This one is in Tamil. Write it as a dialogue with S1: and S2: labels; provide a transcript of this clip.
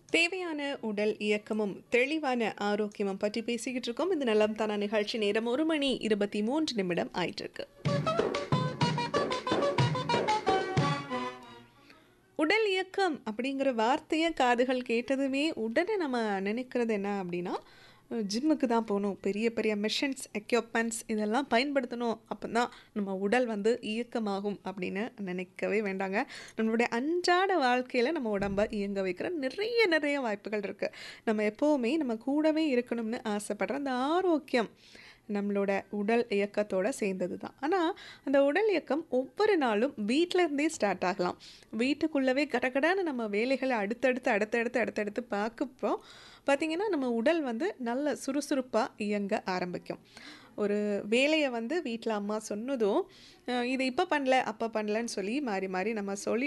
S1: தேவையான உடல் இயக்கமும் தெளிவான ஆரோக்கியமும் பற்றி பேசிக்கிட்டு இருக்கோம் இந்த நலம் தானா நிகழ்ச்சி நேரம் ஒரு மணி இருபத்தி மூன்று நிமிடம் ஆயிட்டு இருக்கு உடல் இயக்கம் அப்படிங்கிற வார்த்தையை காதுகள் கேட்டதுமே உடனே நம்ம நினைக்கிறது என்ன அப்படின்னா ஜிம்முக்கு தான் போகணும் பெரிய பெரிய மிஷின்ஸ் எக்யூப்மெண்ட்ஸ் இதெல்லாம் பயன்படுத்தணும் அப்போ தான் நம்ம உடல் வந்து இயக்கமாகும் அப்படின்னு நினைக்கவே வேண்டாங்க நம்மளுடைய அன்றாட வாழ்க்கையில் நம்ம உடம்பை இயங்க வைக்கிற நிறைய நிறைய வாய்ப்புகள் இருக்குது நம்ம எப்போவுமே நம்ம கூடவே இருக்கணும்னு ஆசைப்படுற அந்த ஆரோக்கியம் நம்மளோட உடல் இயக்கத்தோட சேர்ந்தது தான் ஆனால் அந்த உடல் இயக்கம் ஒவ்வொரு நாளும் வீட்டில இருந்தே ஸ்டார்ட் ஆகலாம் வீட்டுக்குள்ளவே கடகடான நம்ம வேலைகளை அடுத்தடுத்து அடுத்தடுத்து அடுத்தடுத்து பார்க்கப்போ பார்த்திங்கன்னா நம்ம உடல் வந்து நல்ல சுறுசுறுப்பாக இயங்க ஆரம்பிக்கும் ஒரு வேலையை வந்து வீட்டில் அம்மா சொன்னதும் அஹ் இதை இப்போ பண்ணல அப்போ பண்ணலன்னு சொல்லி மாறி மாறி நம்ம சொல்லி